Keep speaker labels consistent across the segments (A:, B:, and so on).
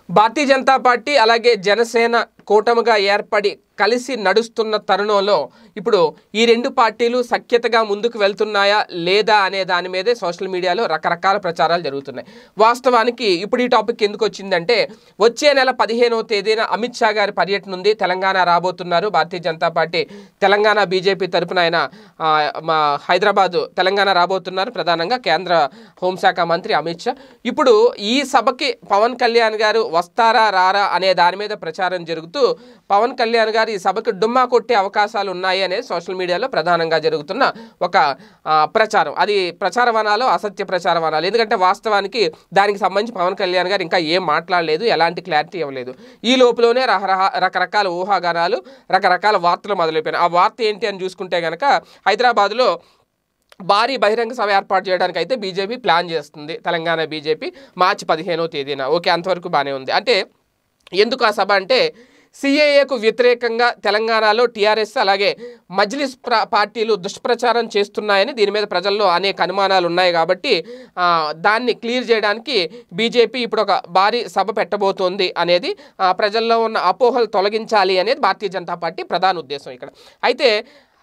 A: భారతీయ Janata party అలాగే జనసేన కూటమిగా ఏర్పడి కలిసి నడుస్తున్న తరుణంలో ఇప్పుడు ఈ రెండు పార్టీలు సఖ్యతగా ముందుకు వెళ్తున్నాయా లేదా అనే దాని మీదే సోషల్ మీడియాలో రకరకాల ప్రచారాలు జరుగుతున్నాయి వాస్తవానికి ఇప్పుడు ఈ టాపిక్ ఎందుకు వచ్చిందంటే వచ్చే నెల పదిహేనవ తేదీన అమిత్ షా గారి పర్యటన ఉంది తెలంగాణ రాబోతున్నారు భారతీయ జనతా పార్టీ తెలంగాణ బీజేపీ తరపున ఆయన ఆ, మా హైదరాబాద్ తెలంగాణ రాబోతున్నారు ప్రధానంగా కేంద్ర హోంశాఖ మంత్రి అమిత్ షా ఇప్పుడు ఈ సభకి పవన్ కళ్యాణ్ గారు వస్తారా రారా అనే దాని మీద ప్రచారం జరుగుతూ పవన్ కళ్యాణ్ గారు ఈ సభకు డుమ్మా కొట్టే అవకాశాలు ఉన్నాయి అనేది సోషల్ మీడియాలో ప్రధానంగా జరుగుతున్న ఒక ఆ, ప్రచారం అది ప్రచారవనాలో అసత్య ప్రచారవనాలు ఎందుకంటే వాస్తవానికి దానికి సంబంధించి పవన్ కళ్యాణ్ గారు ఇంకా ఏం మాట్లాడలేదు ఎలాంటి క్లారిటీ ఇవ్వలేదు ఈ లోపులోనే రహరహ- రకరకాల ఊహాగానాలు రకరకాల వార్తలు మొదలైపోయినాయి ఆ వార్త ఏంటి అని చూసుకుంటే కనుక హైదరాబాద్లో భారీ బహిరంగ సభ ఏర్పాటు చేయడానికి అయితే బీజేపీ ప్లాన్ చేస్తుంది తెలంగాణ బీజేపీ మార్చి పదిహేనవ తేదీన ఓకే అంతవరకు బాగానే ఉంది అంటే ఎందుకు ఆ సభ అంటే సిఏఏకు వ్యతిరేకంగా తెలంగాణలో టీఆర్ఎస్ అలాగే మజ్లిస్ ప్ర పార్టీలు దుష్ప్రచారం చేస్తున్నాయని దీని మీద ప్రజల్లో అనేక అనుమానాలు ఉన్నాయి కాబట్టి ఆ, దాన్ని క్లియర్ చేయడానికి బీజేపీ ఇప్పుడు ఒక భారీ సభ పెట్టబోతోంది అనేది ఆ, ప్రజల్లో ఉన్న అపోహలు తొలగించాలి అనేది భారతీయ జనతా పార్టీ ప్రధాన ఉద్దేశం ఇక్కడ అయితే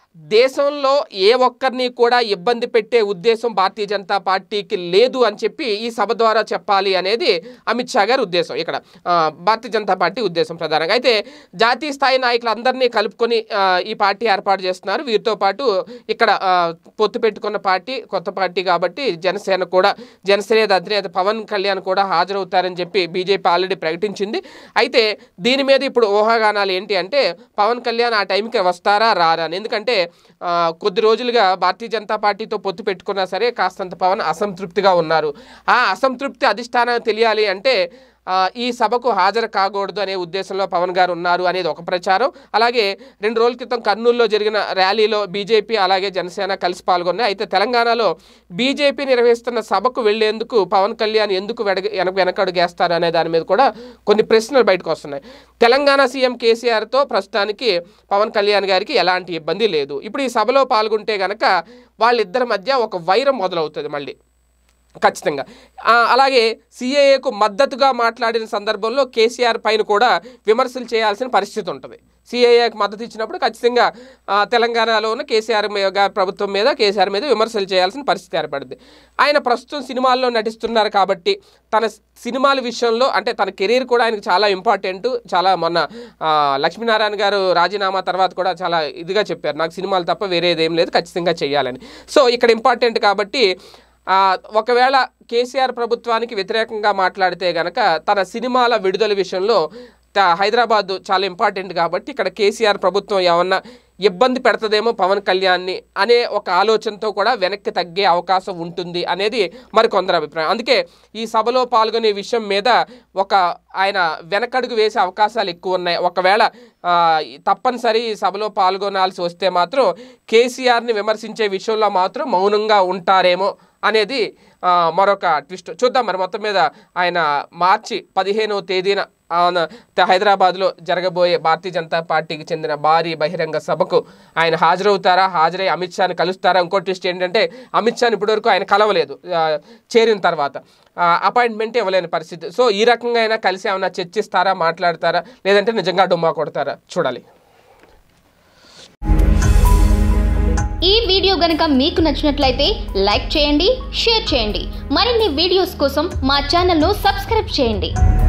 A: దేశంలో ఏ ఒక్కరిని కూడా ఇబ్బంది పెట్టే ఉద్దేశం భారతీయ జనతా పార్టీకి లేదు అని చెప్పి ఈ సభ ద్వారా చెప్పాలి అనేది అమిత్ షా గారి ఉద్దేశం ఇక్కడ ఆ, భారతీయ జనతా పార్టీ ఉద్దేశం ప్రధానంగా అయితే జాతీయ స్థాయి నాయకులందరినీ కలుపుకొని ఆ, ఈ పార్టీ ఏర్పాటు చేస్తున్నారు వీరితో పాటు ఇక్కడ ఆ, పొత్తు పెట్టుకున్న పార్టీ కొత్త పార్టీ కాబట్టి జనసేన కూడా జనసేన అధినేత పవన్ కళ్యాణ్ కూడా హాజరవుతారని చెప్పి బీజేపీ ఆల్రెడీ ప్రకటించింది అయితే దీని మీద ఇప్పుడు ఊహాగానాలు ఏంటి అంటే పవన్ కళ్యాణ్ ఆ టైంకి వస్తారా రారా అని ఎందుకంటే ఆ, కొద్ది రోజులుగా భారతీయ జనతా పార్టీతో పొత్తు పెట్టుకున్నా సరే కాస్తంత పవన్ అసంతృప్తిగా ఉన్నారు ఆ అసంతృప్తి అధిష్టానం తెలియాలి అంటే ఆ, ఈ సభకు హాజరు కాకూడదు అనే ఉద్దేశంలో పవన్ గారు ఉన్నారు అనేది ఒక ప్రచారం అలాగే రెండు రోజుల క్రితం కర్నూలులో జరిగిన ర్యాలీలో బీజేపీ అలాగే జనసేన కలిసి పాల్గొన్నాయి అయితే తెలంగాణలో బీజేపీ నిర్వహిస్తున్న సభకు వెళ్లేందుకు పవన్ కళ్యాణ్ ఎందుకు వెనక వెనక వెనకడుగేస్తారు అనే దాని మీద కూడా కొన్ని ప్రశ్నలు బయటకు వస్తున్నాయి తెలంగాణ సీఎం కేసీఆర్తో ప్రస్తుతానికి పవన్ కళ్యాణ్ గారికి ఎలాంటి ఇబ్బంది లేదు ఇప్పుడు ఈ సభలో పాల్గొంటే గనక వాళ్ళిద్దరి మధ్య ఒక వైరం మొదలవుతుంది మళ్ళీ ఖచ్చితంగా ఆ, అలాగే సిఏఏకు మద్దతుగా మాట్లాడిన సందర్భంలో కేసీఆర్ పైన కూడా విమర్శలు చేయాల్సిన పరిస్థితి ఉంటుంది సిఏఏకి మద్దతు ఇచ్చినప్పుడు ఖచ్చితంగా ఆ, తెలంగాణలో ఉన్న కేసీఆర్ మీ- గారి ప్రభుత్వం మీద కేసీఆర్ మీద విమర్శలు చేయాల్సిన పరిస్థితి ఏర్పడింది ఆయన ప్రస్తుతం సినిమాల్లో నటిస్తున్నారు కాబట్టి తన సినిమాల విషయంలో అంటే తన కెరీర్ కూడా ఆయనకు చాలా ఇంపార్టెంట్ చాలా మొన్న ఆ, లక్ష్మీనారాయణ గారు రాజీనామా తర్వాత కూడా చాలా ఇదిగా చెప్పారు నాకు సినిమాలు తప్ప వేరేది ఏం లేదు ఖచ్చితంగా చేయాలని సో ఇక్కడ ఇంపార్టెంట్ కాబట్టి ఆ, ఒకవేళ కేసీఆర్ ప్రభుత్వానికి వ్యతిరేకంగా మాట్లాడితే గనక తన సినిమాల విడుదల విషయంలో త- హైదరాబాద్ చాలా ఇంపార్టెంట్ కాబట్టి ఇక్కడ కేసీఆర్ ప్రభుత్వం ఏమన్నా ఇబ్బంది పెడతదేమో పవన్ కళ్యాణ్ని అనే ఒక ఆలోచనతో కూడా వెనక్కి తగ్గే అవకాశం ఉంటుంది అనేది మరికొందరు అభిప్రాయం అందుకే ఈ సభలో పాల్గొనే విషయం మీద ఒక ఆయన వెనకడుగు వేసే అవకాశాలు ఎక్కువ ఉన్నాయి ఒకవేళ ఆ, తప్పనిసరి ఈ సభలో పాల్గొనాల్సి వస్తే మాత్రం కేసీఆర్ని విమర్శించే విషయంలో మాత్రం మౌనంగా ఉంటారేమో అనేది ఆ, మరొక ట్విస్ట్ చూద్దాం మరి మొత్తం మీద ఆయన మార్చి పదిహేనవ తేదీన ఆయన త- హైదరాబాద్లో జరగబోయే భారతీయ జనతా పార్టీకి చెందిన భారీ బహిరంగ సభకు ఆయన హాజరవుతారా హాజరై అమిత్ షాని కలుస్తారా ఇంకో ట్విస్ట్ ఏంటంటే అమిత్ షాని ఇప్పటివరకు ఆయన కలవలేదు ఆ, చేరిన తర్వాత అపాయింట్మెంట్ ఇవ్వలేని పరిస్థితి సో ఈ రకంగా అయినా కలిసి ఏమైనా చర్చిస్తారా మాట్లాడతారా లేదంటే నిజంగా డుమ్మా కొడతారా చూడాలి
B: ఈ వీడియో గనుక మీకు నచ్చినట్లయితే లైక్ చేయండి షేర్ చేయండి మరిన్ని వీడియోస్ కోసం మా ఛానల్ను సబ్స్క్రైబ్ చేయండి